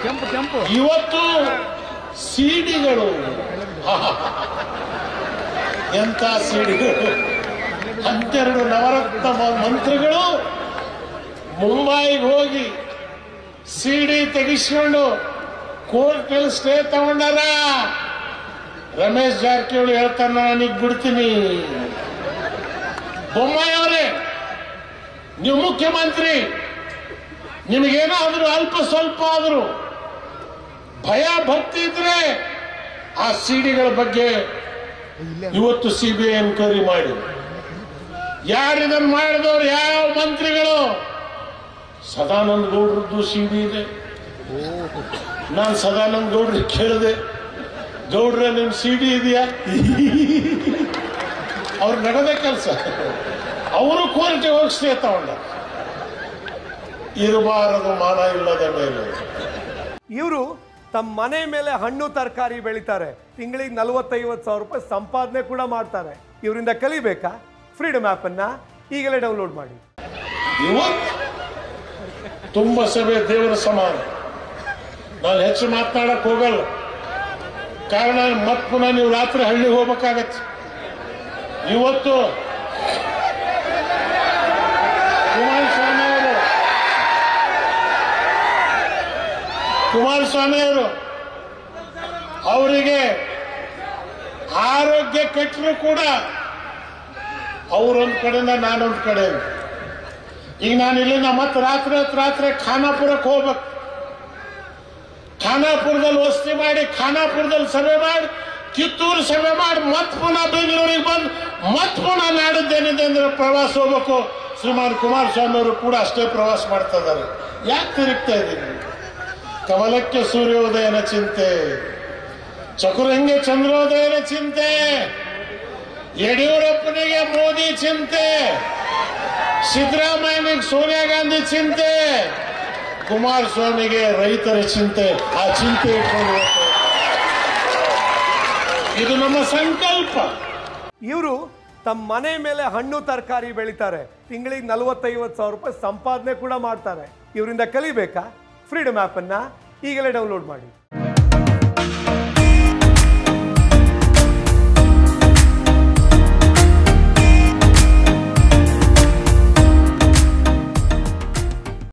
ಕೆಂಪು ಕೆಂಪು ಇವತ್ತು ಸಿಡಿಗಳು ಎಂತ ಸಿಡಿಗಳು ಹತ್ತೆರಡು ನವರತ್ನ ಮ- ಮಂತ್ರಿಗಳು ಮುಂಬೈಗೆ ಹೋಗಿ ಸಿಡಿ ತೆಗಿಸ್ಕೊಂಡು ಕೋರ್ಟ್ ಸ್ಟೇ ತಗೊಂಡಾರ ರಮೇಶ್ ಜಾರಕಿಹೊಳಿ ಹೇಳ್ತಾನ ನನಗೆ ಬಿಡ್ತೀನಿ ಬೊಮ್ಮಾಯಿ ಅವರೇ ನೀವು ಮುಖ್ಯಮಂತ್ರಿ ನಿಮಗೇನಾದ್ರೂ ಅಲ್ಪ ಸ್ವಲ್ಪ ಆದರೂ ಭಯ ಭಕ್ತಿ ಇದ್ರೆ ಆ ಸಿಡಿಗಳ ಬಗ್ಗೆ ಇವತ್ತು ಸಿಬಿಐ ಎನ್ಕ್ವೈರಿ ಮಾಡಿ ಯಾರಿದನ್ನು ಮಾಡಿದವರು ಯಾವ ಮಂತ್ರಿಗಳು ಸದಾನಂದ ಗೌಡ್ರದ್ದು ಸಿಡಿ ಇದೆ ನಾನು ಸದಾನಂದ ಗೌಡ್ರಿಗೆ ಕೇಳಿದೆ ಗೌಡ್ರ ನಿಮ್ ಸಿಡಿ ಇದೆಯಾ ಅವ್ರು ನಡೆದ ಕೆಲಸ ಅವರು ಕೋರ್ಟ್ಗೆ ಹೋಗಿ ಸ್ಟೇ ತಗೊಂಡ ಇರಬಾರದು ಮಾನ ಇಲ್ಲದ ಮೇಲೆ ಇವರು ತಮ್ಮ ಮನೆ ಮೇಲೆ ಹಣ್ಣು ತರಕಾರಿ ಬೆಳಿತಾರೆ ತಿಂಗಳಿಗೆ ನಲವತ್ತೈವತ್ತು ಸಾವಿರ ರೂಪಾಯಿ ಸಂಪಾದನೆ ಕೂಡ ಮಾಡ್ತಾರೆ ಇವರಿಂದ ಕಲಿಬೇಕಾ ಫ್ರೀಡಮ್ ಆ್ಯಪನ್ನು ಈಗಲೇ ಡೌನ್ಲೋಡ್ ಮಾಡಿ ಇವತ್ತು ತುಂಬ ಸಭೆ ದೇವರ ಸಮಾನ ನಾನು ಹೆಚ್ಚು ಮಾತನಾಡಕ್ ಹೋಗಲ್ಲ ಕಾರಣ ಮತ್ ಪುನಃ ನೀವು ರಾತ್ರಿ ಹಳ್ಳಿಗೆ ಹೋಗ್ಬೇಕಾಗತ್ತೆ ಇವತ್ತು ಕುಮಾರಸ್ವಾಮಿ ಅವರು ಕುಮಾರಸ್ವಾಮಿ ಅವರು ಅವರಿಗೆ ಆರೋಗ್ಯ ಕೆಟ್ಟರು ಕೂಡ ಅವರೊಂದ್ ಕಡೆಯಿಂದ ನಾನೊಂದ್ ಕಡೆ ಈಗ ನಾನು ಇಲ್ಲಿಂದ ಮತ್ತೆ ರಾತ್ರಿ ಹೊತ್ತು ರಾತ್ರಿ ಖಾನಾಪುರಕ್ಕೆ ಹೋಗ್ಬೇಕು ಖಾನಾಪುರದಲ್ಲಿ ವಸತಿ ಮಾಡಿ ಖಾನಾಪುರದಲ್ಲಿ ಸಭೆ ಮಾಡಿ ಕಿತ್ತೂರು ಸಭೆ ಮಾಡಿ ಮತ್ ಪುನಃ ಬೆಂಗಳೂರಿಗೆ ಬಂದು ಮತ್ ಪುನಃ ನಾಡಿದ್ದೇನಿದೆ ಅಂದ್ರೆ ಪ್ರವಾಸ ಹೋಗ್ಬೇಕು ಶ್ರೀಮಾನ್ ಕುಮಾರಸ್ವಾಮಿ ಅವರು ಕೂಡ ಅಷ್ಟೇ ಪ್ರವಾಸ ಮಾಡ್ತಾ ಇದ್ದಾರೆ ಯಾಕೆ ತಿರುಗ್ತಾ ಇದ್ದೀನಿ ಕಮಲಕ್ಕೆ ಸೂರ್ಯೋದಯನ ಚಿಂತೆ ಚಕುರಂಗೆ ಚಂದ್ರೋದಯನ ಚಿಂತೆ ಯಡಿಯೂರಪ್ಪನಿಗೆ ಮೋದಿ ಚಿಂತೆ ಸಿದ್ದರಾಮಯ್ಯನಿಗೆ ಸೋನಿಯಾ ಗಾಂಧಿ ಚಿಂತೆ ಕುಮಾರಸ್ವಾಮಿಗೆ ರೈತರ ಚಿಂತೆ ಆ ಚಿಂತೆ ಇಟ್ಕೊಂಡು ಹೋಗ್ತಾರೆ. ಇದು ನಮ್ಮ ಸಂಕಲ್ಪ ಇವರು ತಮ್ಮ ಮನೆ ಮೇಲೆ ಹಣ್ಣು ತರಕಾರಿ ಬೆಳಿತಾರೆ ತಿಂಗಳಿಗೆ ನಲವತ್ತೈವತ್ತು ಸಾವಿರ ರೂಪಾಯಿ ಸಂಪಾದನೆ ಕೂಡ ಮಾಡ್ತಾರೆ ಇವರಿಂದ ಕಲಿಬೇಕಾ ಫ್ರೀಡಮ್ ಆ್ಯಪನ್ನು ಈಗಲೇ ಡೌನ್ಲೋಡ್ ಮಾಡಿ